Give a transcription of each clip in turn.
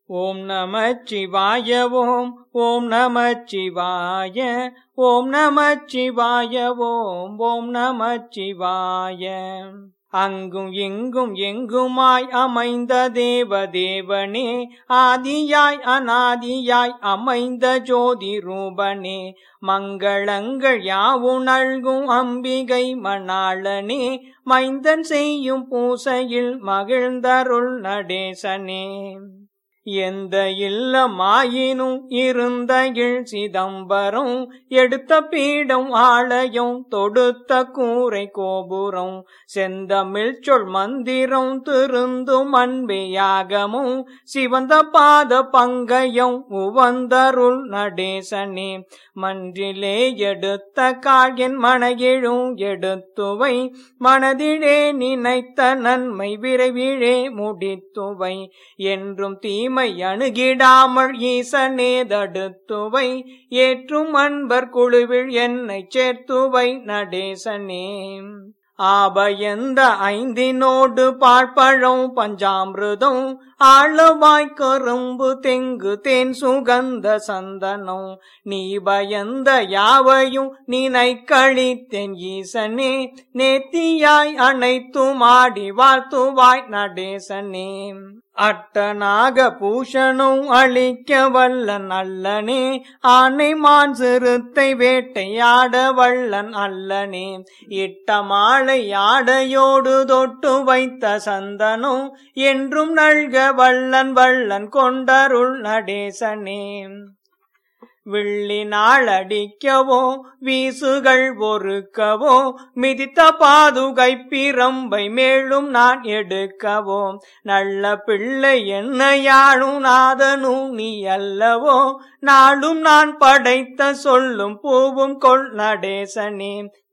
ஓம் நம சிவாய ஓம் ஓம் நம சிவாய ஓம் நம சிவாய ஓம் ஓம் நம சிவாய அங்கும் இங்கும் எங்குமாய் அமைந்த தேவ தேவனே ஆதியாய் அநாதியாய் அமைந்த ஜோதி ரூபனே மங்களங்கள் யாவும் நல்கும் அம்பிகை மணாளனே மைந்தன் செய்யும் பூசையில் மகிழ்ந்தருள் நடேசனே எந்த இல்லமாயினும் இருந்த இல் சிதம்பரம் எடுத்த பீடம் ஆலயம் தொடுத்த கூரை கோபுரம் செந்தமிழ் சொல் மந்திரம் திருந்தும் அன்பையாகமும் சிவந்த பாத பங்கயம் உவந்தருள் நடேசனே மன்றிலே எடுத்த காயின் மனையிழும் எடுத்துவை மனதிலே நினைத்த நன்மை விரைவிலே முடித்துவை என்றும் தீமை அணுகிடாமல் ஈசனே தடுத்துவை ஏற்றும் அன்பர் குழுவில் என்னை சேர்த்துவை நடேசனே ஆபயந்த ஐந்தினோடு பாழ்பழம் பஞ்சாமிருதம் ஆழவாய் கரும்பு தெங்கு தேன் சுகந்த சந்தனம் நீ பயந்த யாவையும் நினை கழித்தென் ஈசனே நேத்தியாய் அனைத்தும் ஆடி வாழ்த்துவாய் நடேசனே அட்டனாக பூஷணும் அழிக்க வல்லன் அல்லனே ஆனை மான் சிறுத்தை வேட்டையாட வல்லன் அல்லனே இட்ட மாலை ஆடையோடு தொட்டு வைத்த சந்தனம் என்றும் நல்க வல்லன் வல்லன் கொண்டருள் நடேசனே விள்ளி நாளடிக்கவோ வீசுகள் ஒருக்கவோ மிதித்த பாதுகை பிரம்பை மேலும் நான் எடுக்கவோ நல்ல பிள்ளை என்னையாளும் நாதனும் நீ அல்லவோ நாளும் நான் படைத்த சொல்லும் பூவும் கொள் நடேசனே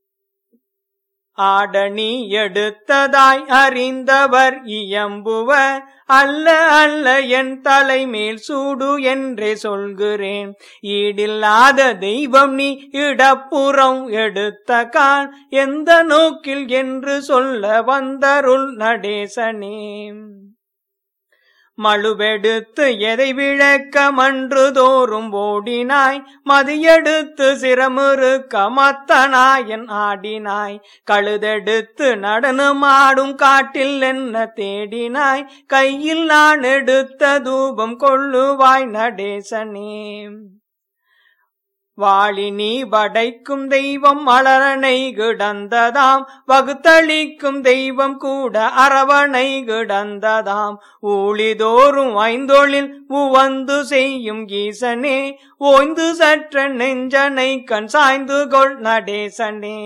ஆடணி எடுத்ததாய் அறிந்தவர் இயம்புவர் அல்ல அல்ல என் தலைமேல் சூடு என்றே சொல்கிறேன் ஈடில்லாத தெய்வம் நீ இடப்புறம் எடுத்த கான் எந்த நோக்கில் என்று சொல்ல வந்தருள் நடேசனே மழுவெடுத்து எதை விளக்க மன்று தோறும் ஓடினாய் மதியெடுத்து சிரமுறுக்க மத்தனாயன் ஆடினாய் கழுதெடுத்து நடனமாடும் காட்டில் என்ன தேடினாய் கையில் நான் எடுத்த தூபம் கொள்ளுவாய் நடேசனே வாளினி படைக்கும் தெய்வம் மலரனை கிடந்ததாம் வகுத்தளிக்கும் தெய்வம் கூட அரவணை கிடந்ததாம் ஊழிதோறும் ஐந்தொழில் உவந்து செய்யும் ஈசனே ஓய்ந்து சற்ற நெஞ்சனை கண் சாய்ந்து கொள் நடேசனே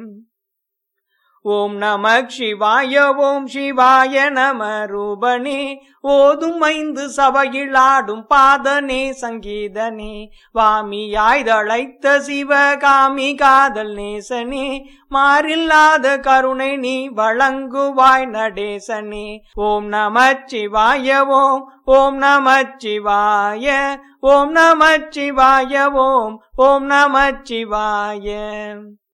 ஓம் நம சிவாய ஓம் சிவாய நம ரூபனே ஓதும் ஐந்து சபையில் ஆடும் பாதனே சங்கீதனே வாமியாய்தழைத்த சிவகாமி காதல் நேசனே மாறில்லாத கருணை நீ வழங்குவாய் நடேசனே ஓம் நம சிவாய ஓம் ஓம் நம சிவாய ஓம் நம சிவாய ஓம் ஓம் நம சிவாய